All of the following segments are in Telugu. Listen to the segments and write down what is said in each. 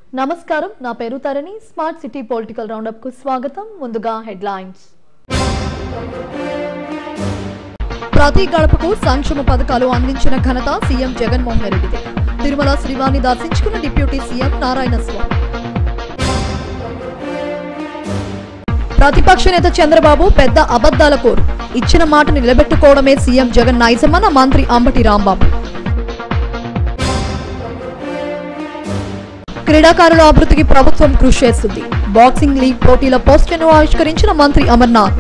నమస్కారం నా పేరు Tharani smart city political roundup కు స్వాగతం ముందుగా హెడ్లైన్స్ ప్రతి గడపకు సంక్షేమ పథకాలు అందించిన ఘనత సీఎం జగన్మోహన్ రెడ్డిది తిరుమల శ్రీవారిని దర్శించుకున్న డిప్యూటీ సీఎం నారాయణ స్వామి ప్రతిపక్ష నేత చంద్రబాబు పెద్ద అబద్దాల కోరు ఇచ్చిన మాటను నిలబెట్టుకోవడమే సీఎం జగన్ నైజమన్న మంత్రి అంబటి రాంబాబు క్రీడాకారుల అభివృద్ధికి ప్రభుత్వం కృషి చేస్తుంది బాక్సింగ్ లీగ్ పోటీల పోస్టులను ఆవిష్కరించిన మంత్రి అమర్నాథ్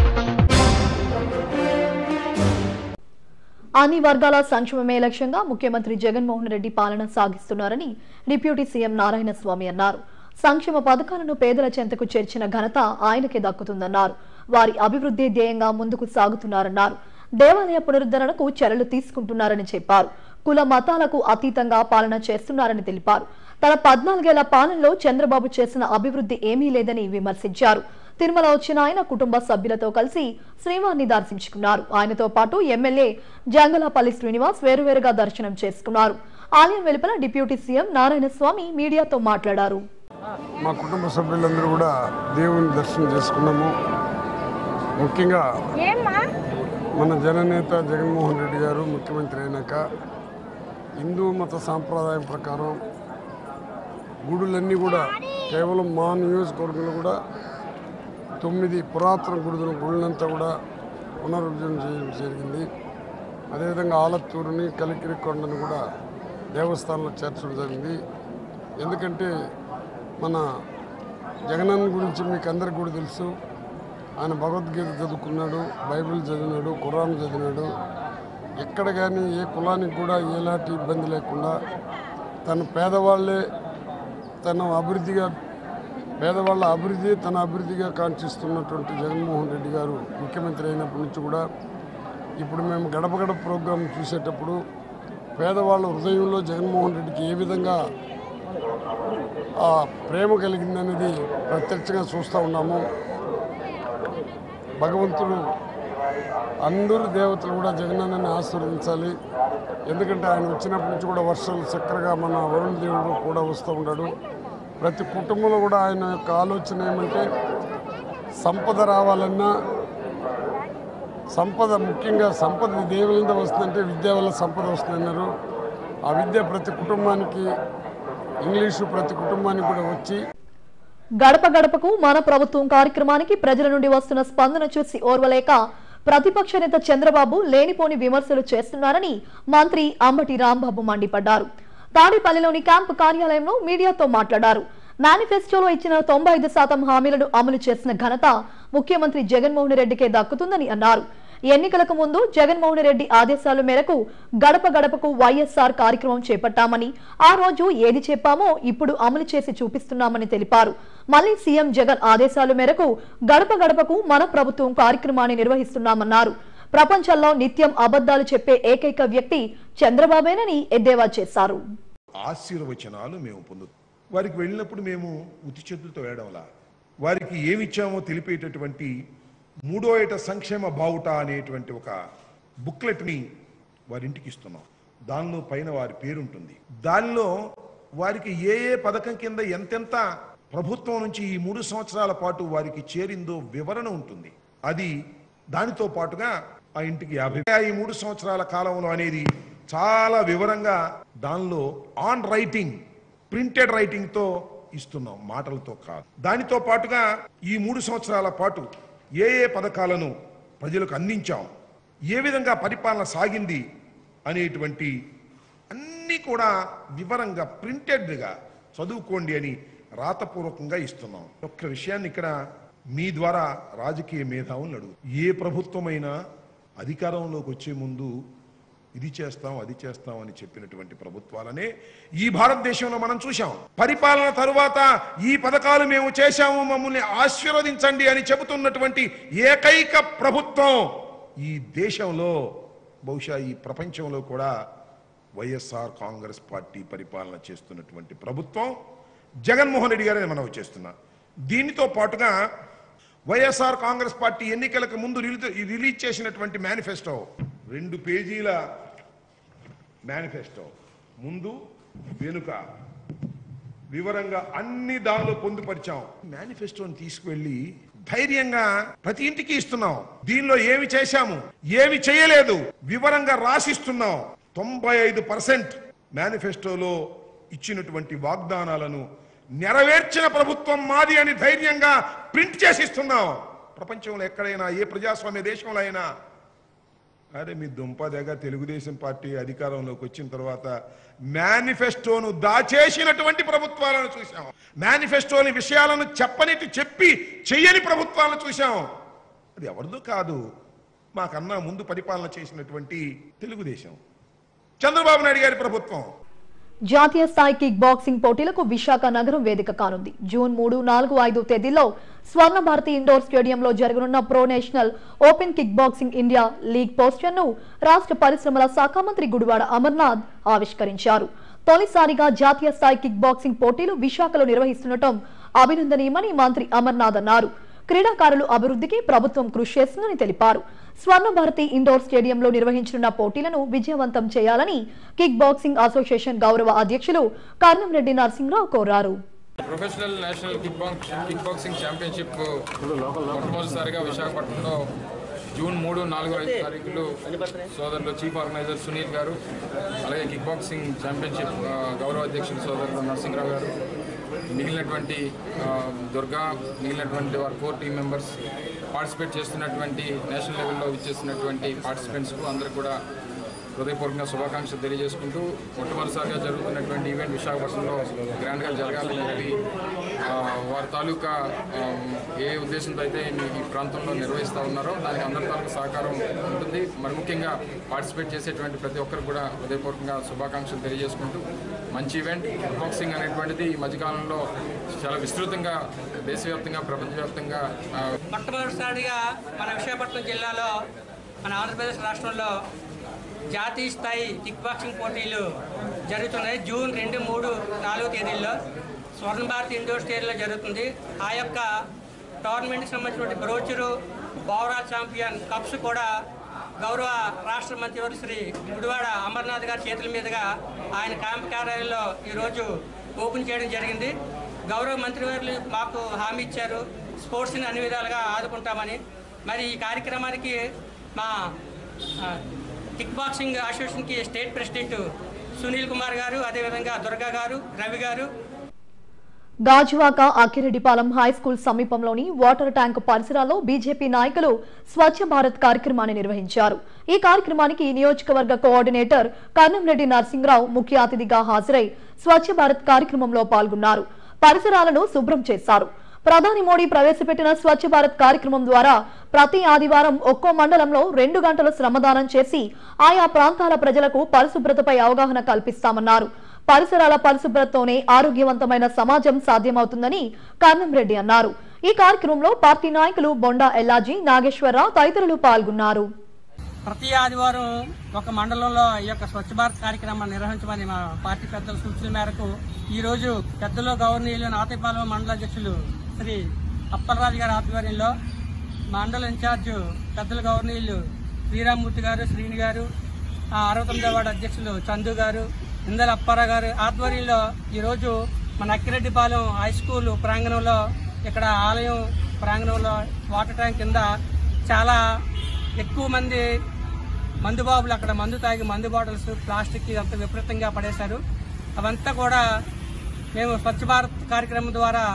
అన్ని వర్గాల సంక్షేమమే లక్ష్యంగా ముఖ్యమంత్రి జగన్మోహన్ రెడ్డి పాలన సాగిస్తున్నారని డిప్యూటీ సీఎం నారాయణ స్వామి అన్నారు సంక్షేమ పథకాలను పేదల చెంతకు చేర్చిన ఘనత ఆయనకే దక్కుతుందన్నారు వారి అభివృద్ధి ధ్యేయంగా ముందుకు సాగుతున్నారన్నారు దేవాలయ పునరుద్ధరణకు చర్యలు తీసుకుంటున్నారని చెప్పారు కుల మతాలకు అతీతంగా పాలన చేస్తున్నారని తెలిపారు తన పద్నాలుగేళ్ల పాలనలో చంద్రబాబు చేసిన అభివృద్ధి ఏమీ లేదని విమర్శించారు తిరుమల వచ్చిన ఆయన కుటుంబ సభ్యులతో కలిసి శ్రీవారిని దర్శించుకున్నారు ఆయనతో పాటు ఎమ్మెల్యే జంగలాపల్లి శ్రీనివాస్ వేరువేరుగా దర్శనం చేసుకున్నారు ఆలయం వెలుపల డిప్యూటీ సీఎం నారాయణ స్వామి మీడియాతో మాట్లాడారు మా కుటుంబ సభ్యులందరూ కూడా దేవుని దర్శనం చేసుకున్నాము ముఖ్యంగా ఏమ్మా మన జననేత జగన్మోహన్ రెడ్డి గారు ముఖ్యమంత్రి అయినాక హిందూ మత సాంప్రదాయం ప్రకారం గుడులన్నీ కూడా కేవలం మా నియోజకవర్గంలో కూడా తొమ్మిది పురాతన గుడుల గుళ్ళంతా కూడా పునరుద్ధరణ చేయడం జరిగింది అదేవిధంగా ఆలత్తూరుని కలికిరి కొండను కూడా దేవస్థానంలో చేర్చడం జరిగింది ఎందుకంటే మన జగనన్న గురించి మీకు అందరికి కూడా తెలుసు ఆయన భగవద్గీత చదువుకున్నాడు బైబిల్ చదివినాడు ఖురాన్ చదివినాడు ఎక్కడ కానీ ఏ కులానికి కూడా ఎలాంటి ఇబ్బంది లేకుండా తన పేదవాళ్ళే తన అభివృద్ధిగా పేదవాళ్ళ అభివృద్ధి తన అభివృద్ధిగా కాంక్షిస్తున్నటువంటి జగన్మోహన్ రెడ్డి గారు ముఖ్యమంత్రి అయినప్పటి నుంచి కూడా ఇప్పుడు మేము గడప గడప ప్రోగ్రాం చూసేటప్పుడు పేదవాళ్ళ హృదయంలో జగన్మోహన్ రెడ్డికి ఏ విధంగా ఆ ప్రేమ కలిగిందనేది ప్రత్యక్షంగా చూస్తూ ఉన్నాము భగవంతుడు అందరూ దేవతలు కూడా జగనన్నని ఆశీర్వదించాలి ఎందుకంటే ఆయన వచ్చినప్పటి నుంచి కూడా వర్షాలు చక్కరగా మన వరుణ్ దేవుడు కూడా వస్తూ ఉన్నాడు ప్రతి కుటుంబంలో కూడా ఆయన యొక్క ఆలోచన ఏమంటే సంపద రావాలన్నా సంపద ముఖ్యంగా సంపద దేవులంద వస్తుందంటే విద్య వల్ల సంపద వస్తుందన్నారు ఆ విద్య ప్రతి కుటుంబానికి ఇంగ్లీషు ప్రతి కుటుంబానికి కూడా వచ్చి గడప గడపకు మన ప్రభుత్వం కార్యక్రమానికి ప్రజల నుండి వస్తున్న స్పందన చూసి ఓర్వలేక ప్రతిపక్ష నేత చంద్రబాబు లేనిపోని విమర్శలు చేస్తున్నారని మంత్రి అంబటి రాంబాబు మండిపడ్డారు తాడేపల్లిలోని క్యాంపు కార్యాలయంలో మీడియాతో మాట్లాడారు మేనిఫెస్టోలో ఇచ్చిన తొంభై ఐదు శాతం హామీలను అమలు చేసిన ఘనత ముఖ్యమంత్రి జగన్మోహన్ రెడ్డికే దక్కుతుందని అన్నారు ఎన్నికలకు ముందు జగన్మోహన్ రెడ్డి ఆదేశాల మేరకు గడప గడపకు వైఎస్ఆర్ కార్యక్రమం చేపట్టామని ఆ రోజు ఏది చెప్పామో ఇప్పుడు అమలు చేసి చూపిస్తున్నామని తెలిపారు మళ్లీ సీఎం జగన్ ఆదేశాల మేరకు గడప గడపకు మన ప్రభుత్వం కార్యక్రమాన్ని నిర్వహిస్తున్నామన్నారు ప్రపంచంలో నిత్యం అబద్ధాలు చెప్పే ఏకైక వ్యక్తి చంద్రబాబేనని ఎద్దేవా చేశారు ఆశీర్వచనాలు మేము పొందుతాం వారికి వెళ్ళినప్పుడు మేము ఉతి చేతులతో వేయడంలా వారికి ఏమిచ్చామో తెలిపేటటువంటి మూడో ఏట సంక్షేమ బావుట అనేటువంటి ఒక బుక్లెట్ని వారింటికి ఇస్తున్నాం దానిలో పైన వారి పేరుంటుంది దానిలో వారికి ఏ ఏ పథకం కింద ఎంతెంత ప్రభుత్వం నుంచి ఈ మూడు సంవత్సరాల పాటు వారికి చేరిందో వివరణ ఉంటుంది అది దానితో పాటుగా ఆ ఇంటికి యాభై ఈ మూడు సంవత్సరాల కాలంలో అనేది చాలా వివరంగా దానిలో ఆన్ రైటింగ్ ప్రింటెడ్ రైటింగ్తో ఇస్తున్నాం మాటలతో కాదు దానితో పాటుగా ఈ మూడు సంవత్సరాల పాటు ఏ ఏ పథకాలను ప్రజలకు అందించాం ఏ విధంగా పరిపాలన సాగింది అనేటువంటి అన్నీ కూడా వివరంగా ప్రింటెడ్గా చదువుకోండి అని రాతపూర్వకంగా ఇస్తున్నాం ఒక్క విషయాన్ని ఇక్కడ మీ ద్వారా రాజకీయ మేధావులను అడుగు ఏ ప్రభుత్వమైనా అధికారంలోకి వచ్చే ముందు ఇది చేస్తాం అది చేస్తాం అని చెప్పినటువంటి ప్రభుత్వాలనే ఈ భారతదేశంలో మనం చూశాం పరిపాలన తరువాత ఈ పథకాలు మేము చేశాము మమ్మల్ని ఆశీర్వదించండి అని చెబుతున్నటువంటి ఏకైక ప్రభుత్వం ఈ దేశంలో బహుశా ఈ ప్రపంచంలో కూడా వైఎస్ఆర్ కాంగ్రెస్ పార్టీ పరిపాలన చేస్తున్నటువంటి ప్రభుత్వం జగన్మోహన్ రెడ్డి గారే మనం చేస్తున్నా దీనితో పాటుగా వైఎస్ఆర్ కాంగ్రెస్ పార్టీ ఎన్నికలకు ముందు రిలీజ్ రిలీజ్ చేసినటువంటి మేనిఫెస్టో రెండు పేజీల మేనిఫెస్టో ముందు వెనుక వివరంగా అన్ని దానిలో పొందుపరిచాం మేనిఫెస్టోని తీసుకువెళ్ళి ధైర్యంగా ప్రతి ఇంటికి ఇస్తున్నాం దీనిలో ఏమి చేశాము ఏమి చేయలేదు వివరంగా రాసిస్తున్నాం తొంభై ఐదు పర్సెంట్ మేనిఫెస్టోలో ఇచ్చినటువంటి వాగ్దానాలను నెరవేర్చిన ప్రభుత్వం మాది అని ధైర్యంగా ప్రింట్ చేసిస్తున్నాం ప్రపంచంలో ఎక్కడైనా ఏ ప్రజాస్వామ్య దేశంలో అయినా అరే మీ దుంపదగ తెలుగుదేశం పార్టీ అధికారంలోకి వచ్చిన తర్వాత మేనిఫెస్టోను దాచేసినటువంటి ప్రభుత్వాలను చూసాం మేనిఫెస్టోని విషయాలను చెప్పనిటి చెప్పి చెయ్యని ప్రభుత్వాలను చూసాం అది ఎవరిదో కాదు మాకన్నా ముందు పరిపాలన చేసినటువంటి తెలుగుదేశం చంద్రబాబు నాయుడు గారి ప్రభుత్వం జాతీయ స్థాయి కిక్ బాక్సింగ్ పోటీలకు విశాఖ నగరం వేదిక కానుంది జూన్ మూడు నాలుగు ఐదు తేదీల్లో స్వర్ణ భారతి ఇండోర్ స్టేడియంలో జరగనున్న pro national open kick boxing India league poster ను రాష్ట్ర పరిశ్రమల శాఖ మంత్రి గుడివాడ అమర్నాథ్ ఆవిష్కరించారు తొలిసారిగా జాతీయ స్థాయి కిక్ బాక్సింగ్ పోటీలు విశాఖలో నిర్వహిస్తుండటం అభినందనీయమని మంత్రి అమర్నాథ్ అన్నారు క్రీడాకారులు అభివృద్ధికి ప్రభుత్వం కృషి చేస్తుందని తెలిపారు స్వర్ణ భారతి ఇండోర్ స్టేడియంలో నిర్వహించనున్న పోటీలను విజయవంతం చేయాలని కిక్ బాక్సింగ్ అసోసియేషన్ గౌరవ అధ్యక్షులు కర్ణంరెడ్డి నరసింహరావు కోరారు professional national kick box kick boxing championship మొట్టమొదటిసారిగా విశాఖపట్నంలో జూన్ మూడు నాలుగు ఐదు తారీఖులు సోదరులు చీఫ్ ఆర్గనైజర్ సునీల్ గారు అలాగే కిక్ బాక్సింగ్ ఛాంపియన్షిప్ ఆ, గౌరవ అధ్యక్షులు సోదరులు నరసింహరావు గారు మిగిలినటువంటి ఆ, దుర్గా మిగిలినటువంటి వారి కోర్ టీం మెంబర్స్ పార్టిసిపేట్ చేస్తున్నటువంటి నేషనల్ లెవెల్లో ఇచ్చేస్తున్నటువంటి పార్టిసిపెంట్స్కు అందరికి కూడా హృదయపూర్వకంగా శుభాకాంక్షలు తెలియజేసుకుంటూ మొట్టమొదటిసారిగా జరుగుతున్నటువంటి ఈవెంట్ విశాఖపట్నంలో గ్రాండ్గా జరగాలని చెప్పి ఆ, వారి తాలూకా ఆ, ఏ ఉద్దేశంతో అయితే ఈ- ఈ ప్రాంతంలో నిర్వహిస్తూ ఉన్నారో దానికి అందరి తాలూకా సహకారం ఉంటుంది మరి ముఖ్యంగా పార్టిసిపేట్ చేసేటువంటి ప్రతి ఒక్కరికి కూడా హృదయపూర్వకంగా శుభాకాంక్షలు తెలియజేసుకుంటూ మంచి ఈవెంట్ బాక్సింగ్ అనేటువంటిది ఈ మధ్యకాలంలో చాలా విస్తృతంగా దేశవ్యాప్తంగా ప్రపంచవ్యాప్తంగా ఆ, మొట్టమొదటిసారిగా మన విశాఖపట్నం జిల్లాలో మన ఆంధ్రప్రదేశ్ రాష్ట్రంలో జాతీయ స్థాయి కిక్ బాక్సింగ్ పోటీలు జరుగుతున్నాయి జూన్ రెండు మూడు నాలుగు తేదీల్లో స్వర్ణ భారత్ ఇండోర్ స్టేడియంలో జరుగుతుంది ఆ యొక్క టోర్నమెంట్కి సంబంధించినటువంటి బ్రోచరు బౌరా ఛాంపియన్ కప్స్ కూడా గౌరవ రాష్ట్ర మంత్రివర్గ శ్రీ గుడివాడ అమర్నాథ్ గారి చేతుల మీదుగా ఆయన క్యాంప్ కార్యాలయంలో ఈరోజు ఓపెన్ చేయడం జరిగింది గౌరవ మంత్రివర్యులు మాకు హామీ ఇచ్చారు స్పోర్ట్స్ని అన్ని విధాలుగా ఆదుకుంటామని మరి ఈ కార్యక్రమానికి మా ఆ, కిక్ బాక్సింగ్ అసోసియేషన్కి స్టేట్ ప్రెసిడెంట్ సునీల్ కుమార్ గారు అదేవిధంగా దుర్గా గారు రవి గారు గాజువాక అక్కిరెడ్డిపాలెం హై స్కూల్ సమీపంలోని వాటర్ ట్యాంక్ పరిసరాల్లో బీజేపీ నాయకులు స్వచ్ఛ భారత్ కార్యక్రమాన్ని నిర్వహించారు ఈ కార్యక్రమానికి నియోజకవర్గ కోఆర్డినేటర్ కర్ణంరెడ్డి నరసింహరావు ముఖ్య అతిథిగా హాజరై స్వచ్ఛ భారత్ కార్యక్రమంలో పాల్గొన్నారు పరిసరాలను శుభ్రం చేశారు ప్రధాని మోడీ ప్రవేశపెట్టిన స్వచ్ఛ భారత్ కార్యక్రమం ద్వారా ప్రతి ఆదివారం ఒక్కో మండలంలో రెండు గంటల శ్రమదానం చేసి ఆయా ప్రాంతాల ప్రజలకు పరిశుభ్రతపై అవగాహన కల్పిస్తామన్నారు పరిసరాల పరిశుభ్రతతోనే ఆరోగ్యవంతమైన సమాజం సాధ్యమవుతుందని కర్ణంరెడ్డి అన్నారు ఈ కార్యక్రమంలో పార్టీ నాయకులు బొండా ఎల్లాజీ నాగేశ్వరరావు తదితరులు పాల్గొన్నారు ప్రతి ఆదివారం ఒక మండలంలో ఈ యొక్క స్వచ్ఛ భారత్ కార్యక్రమాన్ని నిర్వహించమని మా పార్టీ పెద్దల సూచనల మేరకు ఈ రోజు పెద్దలు గవర్నీయులు నాతేపాలెం మండల అధ్యక్షులు శ్రీ అప్పలరాజు గారి ఆధ్వర్యంలో మండల ఇన్ఛార్జ్ పెద్దల గవర్నీయులు శ్రీరామ్మూర్తి గారు శ్రీని గారు ఆ అరవై తొమ్మిదో వార్డు అధ్యక్షులు చందు గారు ఇందల అప్పారావు గారు ఆధ్వర్యంలో ఈరోజు మన అక్కిరెడ్డిపాలెం హై స్కూల్ ప్రాంగణంలో ఇక్కడ ఆలయం ప్రాంగణంలో వాటర్ ట్యాంక్ కింద చాలా ఎక్కువ మంది మందు బాబులు అక్కడ మందు తాగి మందు బాటిల్స్ ప్లాస్టిక్ ఇదంతా విపరీతంగా పడేశారు అవంతా కూడా మేము స్వచ్ఛ భారత్ కార్యక్రమం ద్వారా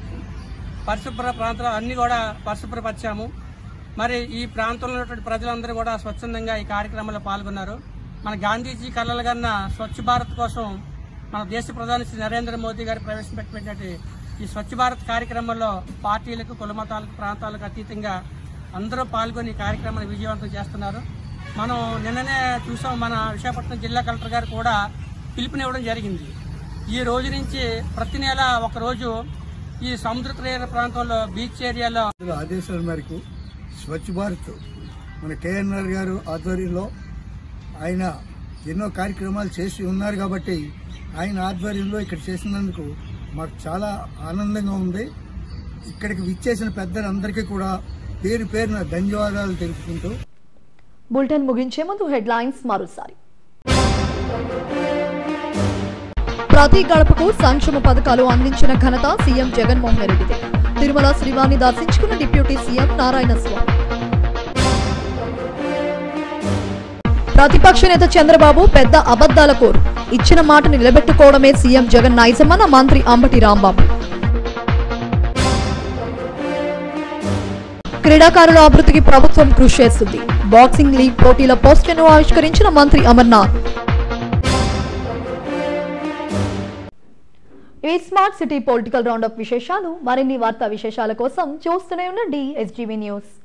పరిశుభ్ర ప్రాంతాలు అన్ని కూడా పరిశుభ్రపరిచాము మరి ఈ ప్రాంతంలో ఉన్నటువంటి ప్రజలందరూ కూడా స్వచ్ఛందంగా ఈ కార్యక్రమంలో పాల్గొన్నారు మన గాంధీజీ కళలు కన్న స్వచ్ఛ భారత్ కోసం మన దేశ ప్రధాని శ్రీ నరేంద్ర మోదీ గారు ప్రవేశపెట్టినటువంటి ఈ స్వచ్ఛ భారత్ కార్యక్రమంలో పార్టీలకు కుల మతాలకు ప్రాంతాలకు అతీతంగా అందరూ పాల్గొని ఈ కార్యక్రమాన్ని విజయవంతం చేస్తున్నారు మనం నిన్ననే చూసాం మన విశాఖపట్నం జిల్లా కలెక్టర్ గారు కూడా పిలుపునివ్వడం జరిగింది ఈ రోజు నుంచి ప్రతి నెల ఒక రోజు ఈ సముద్ర తీర ప్రాంతంలో బీచ్ ఏరియాలో ప్రభుత్వ ఆదేశాల మేరకు స్వచ్ఛ భారత్ మన కేఎన్ఆర్ గారు ఆధ్వర్యంలో ఆయన ఎన్నో కార్యక్రమాలు చేసి ఉన్నారు కాబట్టి ఆయన ఆధ్వర్యంలో ఇక్కడ చేసినందుకు మాకు చాలా ఆనందంగా ఉంది ఇక్కడికి విచ్చేసిన పెద్దలందరికీ కూడా పేరు పేరున ధన్యవాదాలు తెలుపుకుంటూ బులెటిన్ ముగించే ముందు హెడ్లైన్స్ మరోసారి ప్రతి గడపకు సంక్షేమ పథకాలు అందించిన ఘనత సీఎం జగన్మోహన్ రెడ్డిదే తిరుమల శ్రీవాణి దర్శించుకున్న డిప్యూటీ సీఎం నారాయణ స్వామి ప్రతిపక్ష నేత చంద్రబాబు పెద్ద అబద్దాల కోరు ఇచ్చిన మాట నిలబెట్టుకోవడమే సీఎం జగన్ నైజమన్న మంత్రి అంబటి రాంబాబు క్రీడాకారుల అభివృద్ధికి ప్రభుత్వం కృషి చేస్తుంది బాక్సింగ్ లీగ్ పోటీల పోస్టులను ఆవిష్కరించిన మంత్రి అమర్నాథ్ ఈ స్మార్ట్ సిటీ పొలిటికల్ రౌండప్ విశేషాలు మరిన్ని వార్తా విశేషాల కోసం చూస్తూనే ఉండండి ఎస్జీవీ న్యూస్